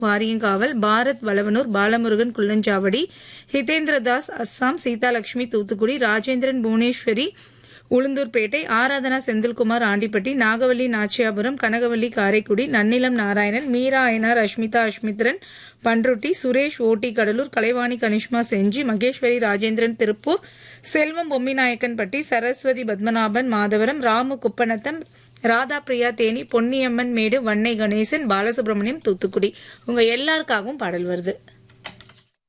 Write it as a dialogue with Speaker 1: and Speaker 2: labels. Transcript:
Speaker 1: வாரியங்காவல் பாரத் வளவனூர் பாலமுருகன் குள்ளஞ்சாவடி ஹிதேந்திரதாஸ் அஸ்ஸாம் சீதாலட்சுமி தூத்துக்குடி ராஜேந்திரன் புவனேஸ்வரி உளுந்தூர்பேட்டை ஆராதனா செந்தில்குமார் ஆண்டிப்பட்டி நாகவல்லி நாச்சியாபுரம் கனகவல்லி காரைக்குடி நன்னிலம் நாராயணன் மீரா ஐனார் அஷ்மிதா அஷ்மித்ரன் பன்ருட்டி சுரேஷ் ஓட்டி கடலூர் கலைவாணி கனிஷ்மா செஞ்சி மகேஸ்வரி ராஜேந்திரன் திருப்பூர் செல்வம் பொம்மிநாயக்கன்பட்டி சரஸ்வதி பத்மநாபன் மாதவரம் ராமு குப்பநத்தம் ராதா பிரியா தேனி பொன்னியம்மன் மேடு வன்னை கணேசன் பாலசுப்ரமணியம் தூத்துக்குடி உங்க எல்லாருக்காகவும் பாடல் வருது